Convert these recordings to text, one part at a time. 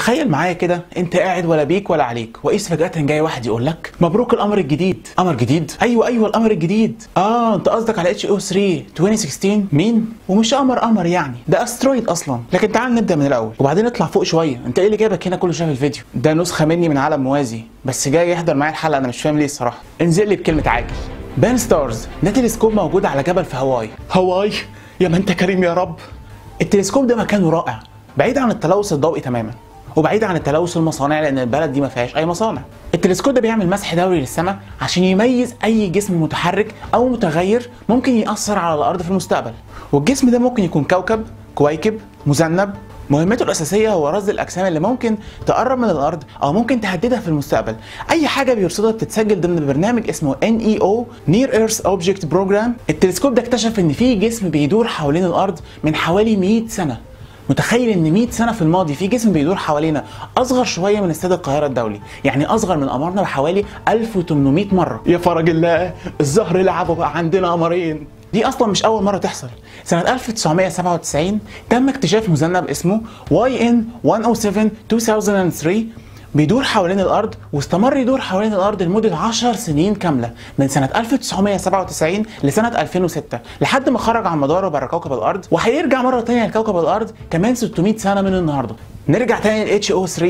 تخيل معايا كده انت قاعد ولا بيك ولا عليك وقيس فجاه جاي واحد يقول لك مبروك القمر الجديد قمر جديد ايوه ايوه القمر الجديد اه انت قصدك على اتش او 3 2016 مين ومش قمر قمر يعني ده استرويد اصلا لكن تعال نبدا من الاول وبعدين نطلع فوق شويه انت ايه اللي جايبك هنا كل شويه في الفيديو ده نسخه مني من عالم موازي بس جاي يحضر معايا الحلقه انا مش فاهم ليه الصراحه انزل لي بكلمه عاجل بان ستارز ده تلسكوب موجود على جبل في هاواي هاواي يا ما انت كريم يا رب التلسكوب ده مكانه رائع بعيد عن التلوث الضوئي تماما وبعيد عن التلوث المصانع لان البلد دي ما فيهاش اي مصانع التلسكوب ده بيعمل مسح دوري للسماء عشان يميز اي جسم متحرك او متغير ممكن ياثر على الارض في المستقبل والجسم ده ممكن يكون كوكب كويكب مذنب مهمته الأساسية هو رصد الأجسام اللي ممكن تقرب من الأرض أو ممكن تهددها في المستقبل. أي حاجة بيرصدها بتتسجل ضمن برنامج اسمه NEO Near Earth Object Program. التلسكوب ده اكتشف إن في جسم بيدور حوالين الأرض من حوالي 100 سنة. متخيل ان 100 سنه في الماضي في جسم بيدور حوالينا اصغر شويه من استاد القاهره الدولي يعني اصغر من قمرنا بحوالي 1800 مره يا فرج الله الزهر لعبوا بقى عندنا قمرين دي اصلا مش اول مره تحصل سنه 1997 تم اكتشاف مذنب اسمه YN 107 2003 بيدور حوالين الارض واستمر يدور حوالين الارض لمده 10 سنين كامله من سنه 1997 لسنه 2006 لحد ما خرج عن مداره بره كوكب الارض وهيرجع مره ثانيه لكوكب الارض كمان 600 سنه من النهارده نرجع تاني ل HO3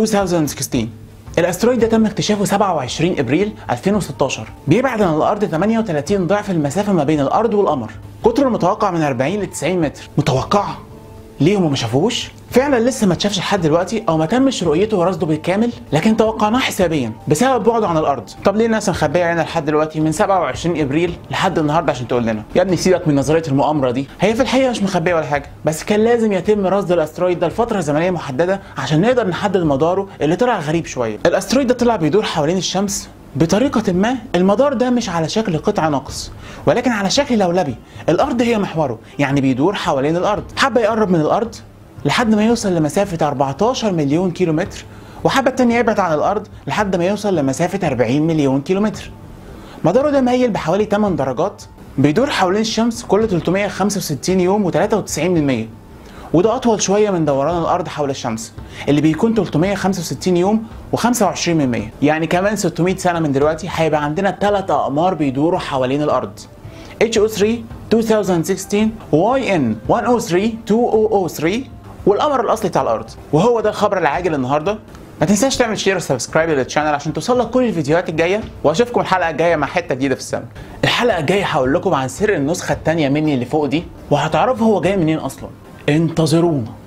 2016 الاسترويد ده تم اكتشافه 27 ابريل 2016 بيبعد عن الارض 38 ضعف المسافه ما بين الارض والقمر قطره المتوقع من 40 ل 90 متر متوقعه ليه هم ما شافوهوش؟ فعلا لسه ما اتشافش لحد دلوقتي او ما تمش رؤيته ورصده بالكامل لكن توقعناه حسابيا بسبب بعده عن الارض طب ليه الناس مخبيه علينا لحد دلوقتي من 27 ابريل لحد النهارده عشان تقول لنا يا ابني سيبك من نظريه المؤامره دي هي في الحقيقه مش مخبيه ولا حاجه بس كان لازم يتم رصد الاسترويد ده لفتره زمنيه محدده عشان نقدر نحدد مداره اللي طلع غريب شويه الاسترويد ده طلع بيدور حوالين الشمس بطريقة ما المدار ده مش على شكل قطع ناقص ولكن على شكل لولبي الأرض هي محوره يعني بيدور حوالين الأرض حابة يقرب من الأرض لحد ما يوصل لمسافة 14 مليون كيلومتر وحابة التانية يبعد عن الأرض لحد ما يوصل لمسافة 40 مليون كيلومتر مداره ده مايل بحوالي 8 درجات بيدور حوالين الشمس كل 365 يوم و93 من 100 وده أطول شوية من دوران الأرض حول الشمس اللي بيكون 365 يوم و25 من 100 يعني كمان 600 سنة من دلوقتي هيبقى عندنا ثلاث أقمار بيدوروا حوالين الأرض HO3 2016 YN 103 2003 والقمر الأصلي بتاع الأرض وهو ده الخبر العاجل النهارده ما تنساش تعمل شير وسبسكرايب للشانل عشان توصلك كل الفيديوهات الجايه واشوفكم الحلقه الجايه مع حته جديده في السما الحلقه الجايه هقول لكم عن سر النسخه الثانيه مني اللي فوق دي وهتعرفوا هو جاي منين اصلا انتظرونا